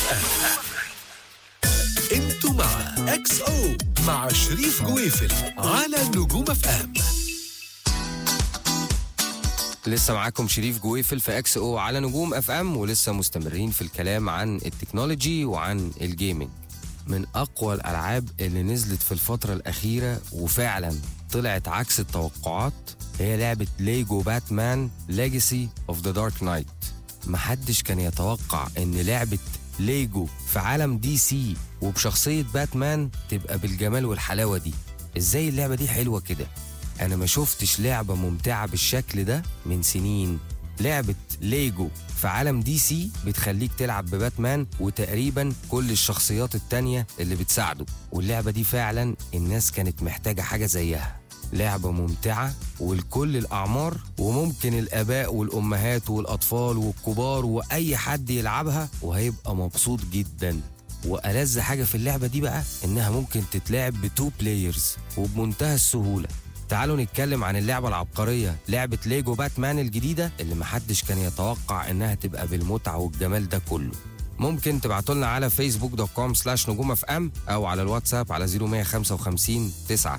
اف ام انتوا مع اكس او مع شريف جويفل على نجوم اف ام لسه معاكم شريف جويفل في اكس او على نجوم اف ام ولسه مستمرين في الكلام عن التكنولوجي وعن الجيمنج من اقوى الالعاب اللي نزلت في الفتره الاخيره وفعلا طلعت عكس التوقعات هي لعبه ليجو باتمان ليجاسي اوف ذا دارك نايت محدش كان يتوقع ان لعبه ليجو في عالم دي سي وبشخصيه باتمان تبقى بالجمال والحلاوه دي ازاي اللعبه دي حلوه كده انا ما شفتش لعبه ممتعه بالشكل ده من سنين لعبه ليجو في عالم دي سي بتخليك تلعب بباتمان وتقريبا كل الشخصيات التانية اللي بتساعده واللعبة دي فعلا الناس كانت محتاجة حاجة زيها لعبة ممتعة ولكل الأعمار وممكن الآباء والأمهات والأطفال والكبار وأي حد يلعبها وهيبقى مبسوط جدا وألذ حاجة في اللعبة دي بقى إنها ممكن تتلعب بتو بلايرز وبمنتهى السهولة تعالوا نتكلم عن اللعبة العبقرية لعبة ليجو باتمان الجديدة اللي محدش كان يتوقع إنها تبقى بالمتعة والجمال ده كله ممكن تبعتوا لنا على فيسبوك دوت كوم سلاش نجوم اف ام او على الواتساب على 0155 9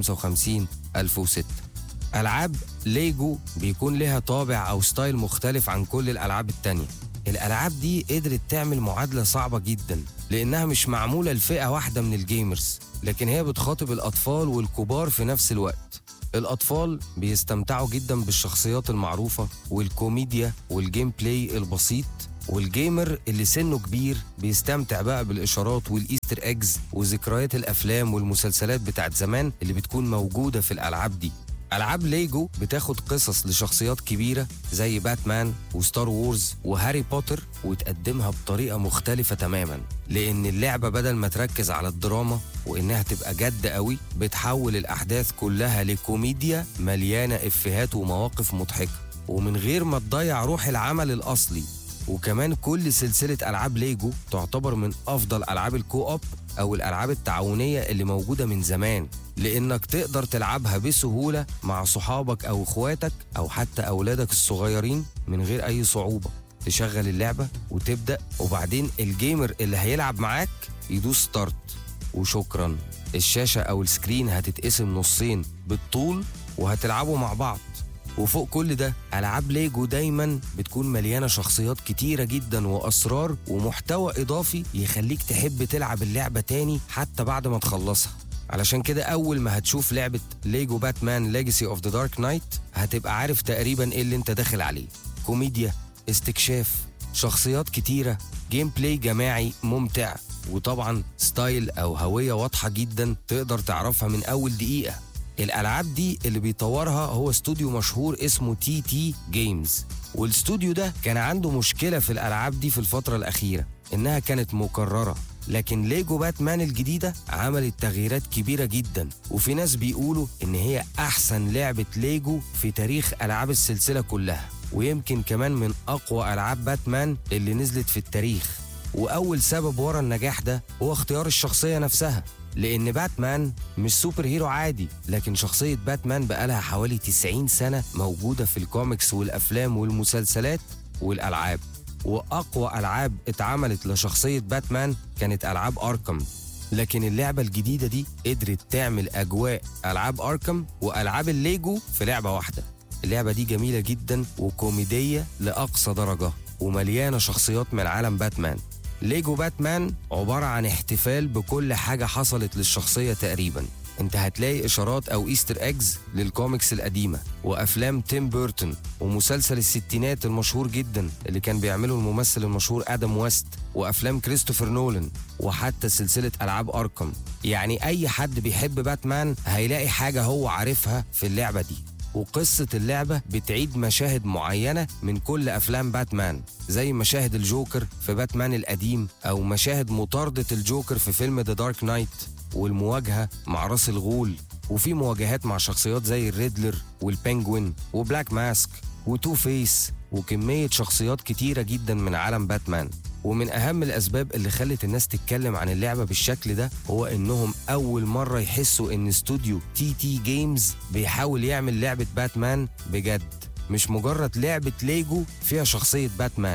55 1006 العاب ليجو بيكون لها طابع او ستايل مختلف عن كل الالعاب التانية الالعاب دي قدرت تعمل معادله صعبه جدا لانها مش معموله لفئه واحده من الجيمرز لكن هي بتخاطب الاطفال والكبار في نفس الوقت الأطفال بيستمتعوا جدا بالشخصيات المعروفة والكوميديا والجيم بلاي البسيط والجيمر اللي سنه كبير بيستمتع بقى بالإشارات والإيستر إيجز وذكريات الأفلام والمسلسلات بتاعت زمان اللي بتكون موجودة في الألعاب دي ألعاب ليجو بتاخد قصص لشخصيات كبيرة زي باتمان وستار وورز وهاري بوتر وتقدمها بطريقة مختلفة تماما لأن اللعبة بدل ما تركز على الدراما وإنها تبقى جد قوي بتحول الأحداث كلها لكوميديا مليانة إفيهات ومواقف مضحكة ومن غير ما تضيع روح العمل الأصلي وكمان كل سلسلة ألعاب ليجو تعتبر من أفضل ألعاب الكو أوب أو الألعاب التعاونية اللي موجودة من زمان لأنك تقدر تلعبها بسهولة مع صحابك أو إخواتك أو حتى أولادك الصغيرين من غير أي صعوبة تشغل اللعبة وتبدأ وبعدين الجيمر اللي هيلعب معاك يدوس ستارت وشكرا الشاشة أو السكرين هتتقسم نصين بالطول وهتلعبوا مع بعض وفوق كل ده ألعاب ليجو دايما بتكون مليانة شخصيات كتيرة جدا وأسرار ومحتوى إضافي يخليك تحب تلعب اللعبة تاني حتى بعد ما تخلصها علشان كده أول ما هتشوف لعبة ليجو باتمان ليجاسي اوف ذا دارك نايت هتبقى عارف تقريبا إيه اللي أنت داخل عليه كوميديا استكشاف شخصيات كتيرة جيم بلاي جماعي ممتع وطبعا ستايل أو هوية واضحة جدا تقدر تعرفها من أول دقيقة الالعاب دي اللي بيطورها هو استوديو مشهور اسمه تي تي جيمز والاستوديو ده كان عنده مشكله في الالعاب دي في الفتره الاخيره انها كانت مكرره لكن ليجو باتمان الجديده عملت تغييرات كبيره جدا وفي ناس بيقولوا ان هي احسن لعبه ليجو في تاريخ العاب السلسله كلها ويمكن كمان من اقوى العاب باتمان اللي نزلت في التاريخ واول سبب ورا النجاح ده هو اختيار الشخصيه نفسها لأن باتمان مش سوبر هيرو عادي لكن شخصية باتمان بقالها حوالي 90 سنة موجودة في الكوميكس والأفلام والمسلسلات والألعاب وأقوى ألعاب اتعملت لشخصية باتمان كانت ألعاب أركم لكن اللعبة الجديدة دي قدرت تعمل أجواء ألعاب أركم وألعاب الليجو في لعبة واحدة اللعبة دي جميلة جدا وكوميدية لأقصى درجة ومليانة شخصيات من عالم باتمان ليجو باتمان عبارة عن احتفال بكل حاجة حصلت للشخصية تقريبا انت هتلاقي اشارات او ايستر ايجز للكوميكس القديمة وافلام تيم بيرتون ومسلسل الستينات المشهور جدا اللي كان بيعمله الممثل المشهور ادم ويست وافلام كريستوفر نولان وحتى سلسلة العاب اركم يعني اي حد بيحب باتمان هيلاقي حاجة هو عارفها في اللعبة دي وقصة اللعبة بتعيد مشاهد معينة من كل أفلام باتمان زي مشاهد الجوكر في باتمان القديم أو مشاهد مطاردة الجوكر في فيلم ذا دارك نايت والمواجهة مع راس الغول وفي مواجهات مع شخصيات زي الريدلر والبنجوين وبلاك ماسك وتو فيس وكمية شخصيات كتيرة جدا من عالم باتمان ومن أهم الأسباب اللي خلت الناس تتكلم عن اللعبة بالشكل ده هو إنهم أول مرة يحسوا إن استوديو تي تي جيمز بيحاول يعمل لعبة باتمان بجد مش مجرد لعبة ليجو فيها شخصية باتمان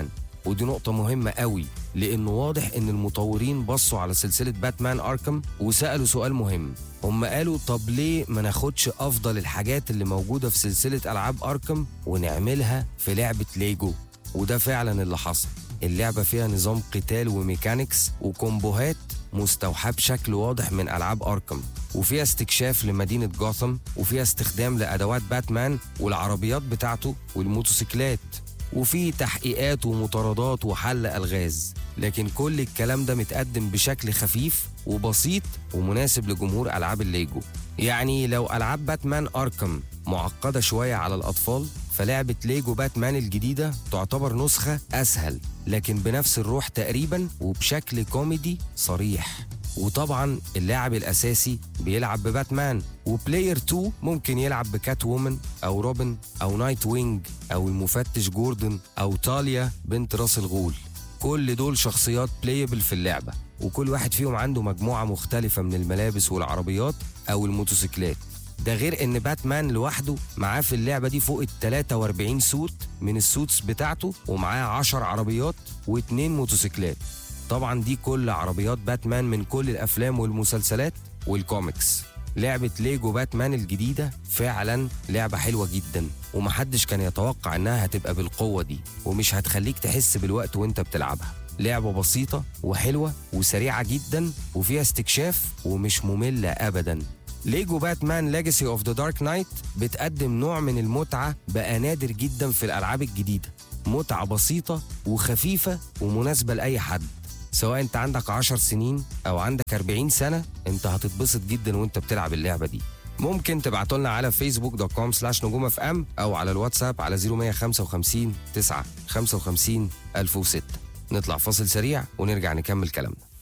ودي نقطة مهمة قوي لأنه واضح إن المطورين بصوا على سلسلة باتمان أركم وسألوا سؤال مهم هم قالوا طب ليه ما ناخدش أفضل الحاجات اللي موجودة في سلسلة ألعاب أركم ونعملها في لعبة ليجو وده فعلا اللي حصل اللعبة فيها نظام قتال وميكانيكس وكومبوهات مستوحاة بشكل واضح من ألعاب أركم وفيها استكشاف لمدينة جوثم وفيها استخدام لأدوات باتمان والعربيات بتاعته والموتوسيكلات وفي تحقيقات ومطاردات وحل ألغاز لكن كل الكلام ده متقدم بشكل خفيف وبسيط ومناسب لجمهور ألعاب الليجو يعني لو ألعاب باتمان أركم معقدة شوية على الأطفال فلعبة ليجو باتمان الجديدة تعتبر نسخة أسهل لكن بنفس الروح تقريبا وبشكل كوميدي صريح وطبعا اللاعب الأساسي بيلعب بباتمان وبلاير 2 ممكن يلعب بكات وومن أو روبن أو نايت وينج أو المفتش جوردن أو تاليا بنت راس الغول كل دول شخصيات بلايبل في اللعبة وكل واحد فيهم عنده مجموعة مختلفة من الملابس والعربيات أو الموتوسيكلات ده غير ان باتمان لوحده معاه في اللعبه دي فوق ال 43 سوت من السوتس بتاعته ومعاه 10 عربيات واثنين موتوسيكلات طبعا دي كل عربيات باتمان من كل الافلام والمسلسلات والكوميكس لعبة ليجو باتمان الجديدة فعلا لعبة حلوة جدا ومحدش كان يتوقع انها هتبقى بالقوة دي ومش هتخليك تحس بالوقت وانت بتلعبها لعبة بسيطة وحلوة وسريعة جدا وفيها استكشاف ومش مملة أبدا ليجو باتمان ليجاسي اوف ذا دارك نايت بتقدم نوع من المتعة بقى نادر جدا في الألعاب الجديدة متعة بسيطة وخفيفة ومناسبة لأي حد سواء انت عندك 10 سنين او عندك 40 سنة انت هتتبسط جدا وانت بتلعب اللعبة دي ممكن تبعتوا لنا على فيسبوك دوت كوم سلاش نجوم اف ام او على الواتساب على 0155 9 55 1006 نطلع فاصل سريع ونرجع نكمل كلامنا